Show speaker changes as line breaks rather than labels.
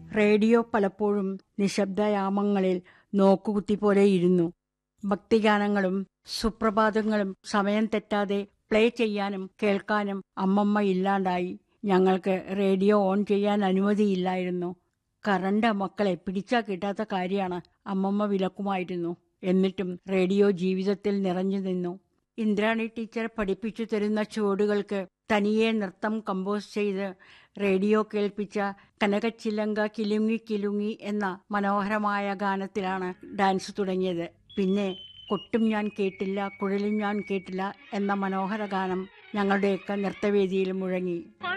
radio പലപ്പോഴും നിശബ്ദയാമങ്ങളിൽ നോക്കുകുത്തി പോലെ ഇരുന്നു ഭക്തിഗാനങ്ങളും സുപ്രഭാതങ്ങളും സമയം തെറ്റാതെ പ്ലേ ചെയ്യാനും കേൾക്കാനും അമ്മമ്മ ഇല്ലാണ്ടായി ഞങ്ങൾക്ക് റേഡിയോ ഓൺ ചെയ്യാൻ അനുമതിയില്ലായിരുന്നു കറണ്ട് മക്കളെ പിടിച്ചാ കിട്ടാത്ത കാര്യമാണ് അമ്മമ്മ വിലക്കുമായിരുന്നു എന്നിട്ടും റേഡിയോ ജീവിതത്തിൽ നിറഞ്ഞു നിന്നു ഇന്ദ്രാണി ടീച്ചർ പഠിപ്പിച്ചു തരുന്ന ചുവടുകൾക്ക് തനിയെ നൃത്തം കമ്പോസ് ചെയ്ത് റേഡിയോ കേൾപ്പിച്ച കനകച്ചിലങ്ക കിലുങ്ങി കിലുങ്ങി എന്ന മനോഹരമായ ഗാനത്തിലാണ് ഡാൻസ് തുടങ്ങിയത് പിന്നെ കൊട്ടും ഞാൻ കേട്ടില്ല കുഴലും ഞാൻ കേട്ടില്ല എന്ന മനോഹര ഗാനം ഞങ്ങളുടെയൊക്കെ നൃത്തവേദിയിൽ മുഴങ്ങി